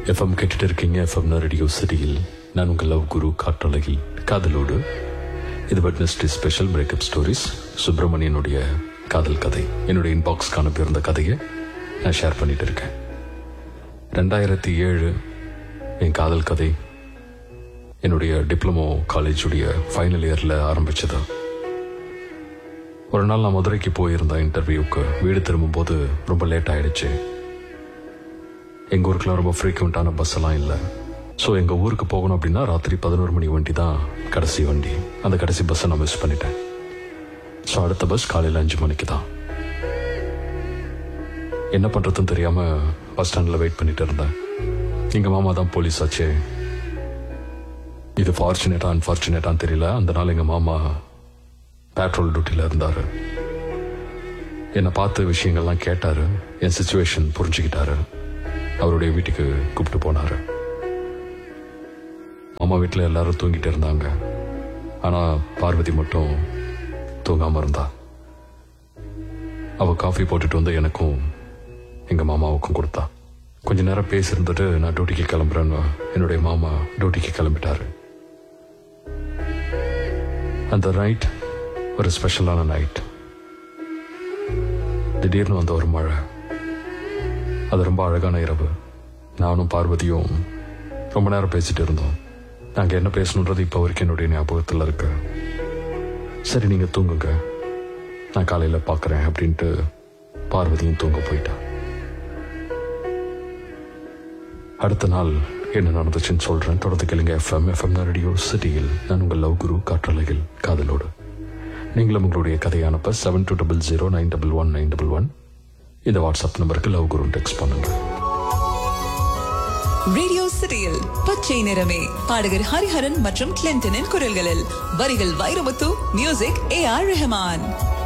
FM கேட்டுட்டு இருக்கீங்க FM radio சிட்டியில் நான் உங்கள் லவ் குரு காற்றழகில் காதலோடு இது வெட்னஸ்டே ஸ்பெஷல் பிரேக்கப் ஸ்டோரிஸ் சுப்பிரமணியனுடைய காதல் கதை என்னுடைய இன்பாக்ஸ்க்கு அனுப்பியிருந்த கதையை நான் ஷேர் பண்ணிட்டு இருக்கேன் ரெண்டாயிரத்தி ஏழு என் காதல் கதை என்னுடைய டிப்ளமோ காலேஜுடைய ஃபைனல் இயரில் ஆரம்பிச்சது ஒரு நாள் நான் மதுரைக்கு போயிருந்தேன் இன்டர்வியூக்கு வீடு திரும்பும்போது ரொம்ப லேட் ஆயிடுச்சு எங்கள் ஊருக்குலாம் ரொம்ப ஃப்ரீக்வெண்ட்டான பஸ் எல்லாம் இல்லை ஸோ எங்கள் ஊருக்கு போகணும் அப்படின்னா ராத்திரி பதினோரு மணி வண்டி தான் கடைசி வண்டி அந்த கடைசி பஸ்ஸை நான் மிஸ் பண்ணிட்டேன் ஸோ அடுத்த பஸ் காலையில் அஞ்சு மணிக்கு தான் என்ன பண்ணுறதுன்னு தெரியாமல் பஸ் ஸ்டாண்டில் வெயிட் பண்ணிட்டு இருந்தேன் எங்கள் மாமா தான் போலீஸ் ஆச்சே இது ஃபார்ச்சுனேட்டா அன்ஃபார்ச்சுனேட்டான்னு தெரியல அந்த நாள் எங்கள் மாமா பேட்ரோல் டியூட்டியில் இருந்தார் என்னை பார்த்து விஷயங்கள்லாம் கேட்டார் என் சுச்சுவேஷன் புரிஞ்சுக்கிட்டாரு அவருடைய வீட்டுக்கு கூப்பிட்டு போனாரு மாமா வீட்டில் எல்லாரும் தூங்கிட்டு இருந்தாங்க ஆனா பார்வதி மட்டும் தூங்காம இருந்தா அவ காஃபி போட்டுட்டு வந்து எனக்கும் எங்க மாமாவுக்கும் கொடுத்தா கொஞ்ச நேரம் பேசியிருந்துட்டு நான் டியூட்டிக்கு கிளம்புறேன்னு என்னுடைய மாமா டியூட்டிக்கு கிளம்பிட்டாரு அந்த நைட் ஒரு ஸ்பெஷலான நைட் திடீர்னு வந்த ஒரு மழை அது ரொம்ப அழகான இரவு நானும் பார்வதியும் ரொம்ப நேரம் பேசிட்டு இருந்தோம் நாங்க என்ன பேசணுன்றது இப்போ வரைக்கும் என்னுடைய ஞாபகத்தில் இருக்கு சரி நீங்க தூங்குங்க நான் காலையில பார்க்கறேன் அப்படின்ட்டு பார்வதியும் தூங்க போயிட்டா அடுத்த நாள் என்ன நடந்துச்சுன்னு சொல்றேன் தொடர்ந்து கேளுங்க எஃப்எம் எஃப்எம் ரேடியோ சிட்டியில் நான் உங்கள் லவ் குரு காற்றலையில் காதலோடு நீங்களும் உங்களுடைய கதையை அனுப்ப seven two double zero nine double one nine double one இந்த வாட்ஸ்அப் நம்பருக்கு லவ் குரு டெக்ஸ்ட் பண்ணுங்க ரேடியோ சிட்டியில் பச்சை நிறமே பாடகர் ஹரிஹரன் மற்றும் கிளின்டனின் குரல்களில் வரிகள் Vairamuthu music A R Rahman